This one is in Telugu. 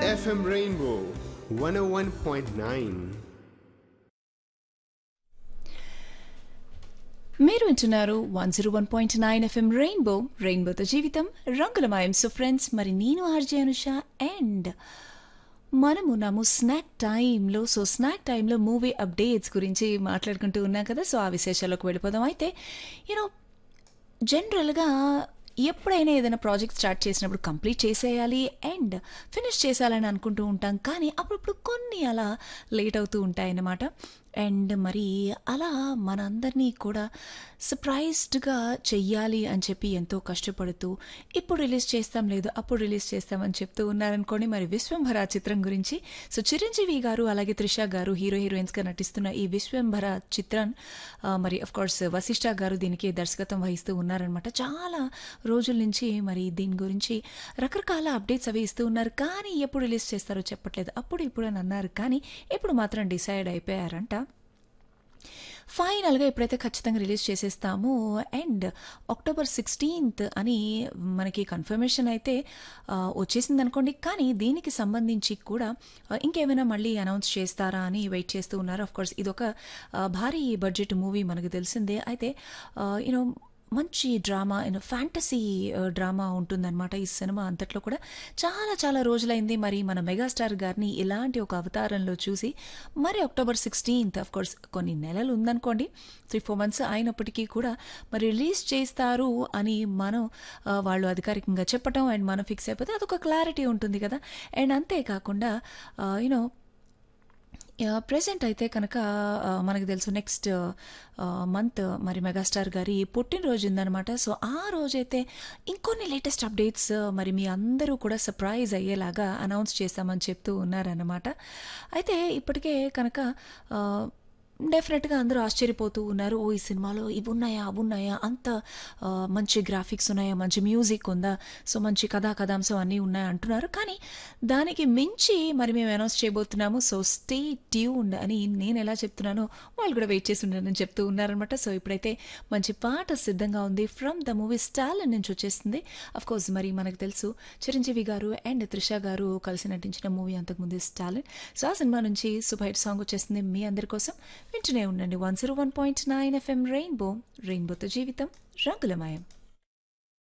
FM Rainbow 101.9. మీరు వింటున్నారు one zero one point nine FM Rainbow రెయిన్బోతో జీవితం రంగులమాయం సో ఫ్రెండ్స్ మరి నేను ఆర్జే అనుష అండ్ మనము ఉన్నాము స్నాక్ టైంలో సో స్నాక్ టైంలో మూవీ అప్డేట్స్ గురించి మాట్లాడుకుంటూ ఉన్నాం కదా సో ఆ విశేషాల్లోకి వెళ్ళిపోదాం అయితే యూనో జనరల్గా ఎప్పుడైనా ఏదైనా ప్రాజెక్ట్ స్టార్ట్ చేసినప్పుడు కంప్లీట్ చేసేయాలి అండ్ ఫినిష్ చేసేయాలని అనుకుంటూ ఉంటాం కానీ అప్పుడప్పుడు కొన్ని అలా లేట్ అవుతూ ఉంటాయన్నమాట అండ్ మరి అలా మనందరినీ కూడా సర్ప్రైజ్డ్గా చెయ్యాలి అని చెప్పి ఎంతో కష్టపడుతూ ఇప్పుడు రిలీజ్ చేస్తాం లేదు అప్పుడు రిలీజ్ చేస్తామని చెప్తూ ఉన్నారనుకోండి మరి విశ్వంభర చిత్రం గురించి సో చిరంజీవి గారు అలాగే త్రిష గారు హీరో హీరోయిన్స్గా నటిస్తున్న ఈ విశ్వంభర చిత్రం ఆ, మరి అఫ్ కోర్స్ వశిష్ఠ గారు దీనికి దర్శకత్వం వహిస్తూ ఉన్నారనమాట చాలా రోజుల నుంచి మరి దీని గురించి రకరకాల అప్డేట్స్ అవి ఇస్తూ ఉన్నారు కానీ ఎప్పుడు రిలీజ్ చేస్తారో చెప్పట్లేదు అప్పుడు ఇప్పుడు అని అన్నారు కానీ ఇప్పుడు మాత్రం డిసైడ్ అయిపోయారంట ఫైనల్గా ఇప్పుడైతే ఖచ్చితంగా రిలీజ్ చేసేస్తాము అండ్ అక్టోబర్ సిక్స్టీన్త్ అని మనకి కన్ఫర్మేషన్ అయితే ఆ, వచ్చేసింది అనుకోండి కానీ దీనికి సంబంధించి కూడా ఆ, ఇంకేమైనా మళ్ళీ అనౌన్స్ చేస్తారా అని వెయిట్ చేస్తూ ఉన్నారు ఆఫ్ కోర్స్ ఇదొక ఆ, భారీ బడ్జెట్ మూవీ మనకు తెలిసిందే అయితే యూనో మంచి డ్రామా యూనో ఫ్యాంటసీ డ్రామా ఉంటుందన్నమాట ఈ సినిమా అంతట్లో కూడా చాలా చాలా రోజులైంది మరి మన మెగాస్టార్ గారిని ఇలాంటి ఒక అవతారంలో చూసి మరి అక్టోబర్ సిక్స్టీన్త్ ఆఫ్ కోర్స్ కొన్ని నెలలు ఉందనుకోండి త్రీ ఫోర్ మంత్స్ అయినప్పటికీ కూడా మరి రిలీజ్ చేస్తారు అని మనం ఆ, వాళ్ళు అధికారికంగా చెప్పటం అండ్ మనం ఫిక్స్ అయిపోతే అదొక క్లారిటీ ఉంటుంది కదా అండ్ అంతేకాకుండా యూనో ప్రజెంట్ అయితే కనుక ఆ, మనకు తెలుసు నెక్స్ట్ మంత్ మరి మెగాస్టార్ గారి పుట్టినరోజు ఉందనమాట సో ఆ రోజైతే ఇంకొన్ని లేటెస్ట్ అప్డేట్స్ మరి మీ అందరూ కూడా సర్ప్రైజ్ అయ్యేలాగా అనౌన్స్ చేస్తామని చెప్తూ ఉన్నారన్నమాట అయితే ఇప్పటికే కనుక ఆ, డెఫినెట్గా అందరూ ఆశ్చర్యపోతూ ఉన్నారు ఓ ఈ సినిమాలో ఇవి ఉన్నాయా అవి ఉన్నాయా అంత ఆ, మంచి గ్రాఫిక్స్ ఉన్నాయా మంచి మ్యూజిక్ ఉందా సో మంచి కథా కథాంశం అన్నీ ఉన్నాయా అంటున్నారు కానీ దానికి మించి మరి మేము అనౌన్స్ చేయబోతున్నాము సో స్టే ట్యూన్ అని నేను ఎలా చెప్తున్నానో వాళ్ళు కూడా వెయిట్ చేసి ఉన్నారని చెప్తూ ఉన్నారనమాట సో ఇప్పుడైతే మంచి పాట సిద్ధంగా ఉంది ఫ్రమ్ ద మూవీ స్టాల్ నుంచి వచ్చేస్తుంది అఫ్ కోర్స్ మరి మనకు తెలుసు చిరంజీవి గారు అండ్ త్రిష గారు కలిసి నటించిన మూవీ అంతకుముందు స్టాలిన్ సో ఆ సినిమా నుంచి సూపర్ హిట్ సాంగ్ వచ్చేస్తుంది మీ అందరి కోసం వింటూనే ఉండండి one zero one point nine FM Rainbow రెయిన్బోతో జీవితం రంగులమయం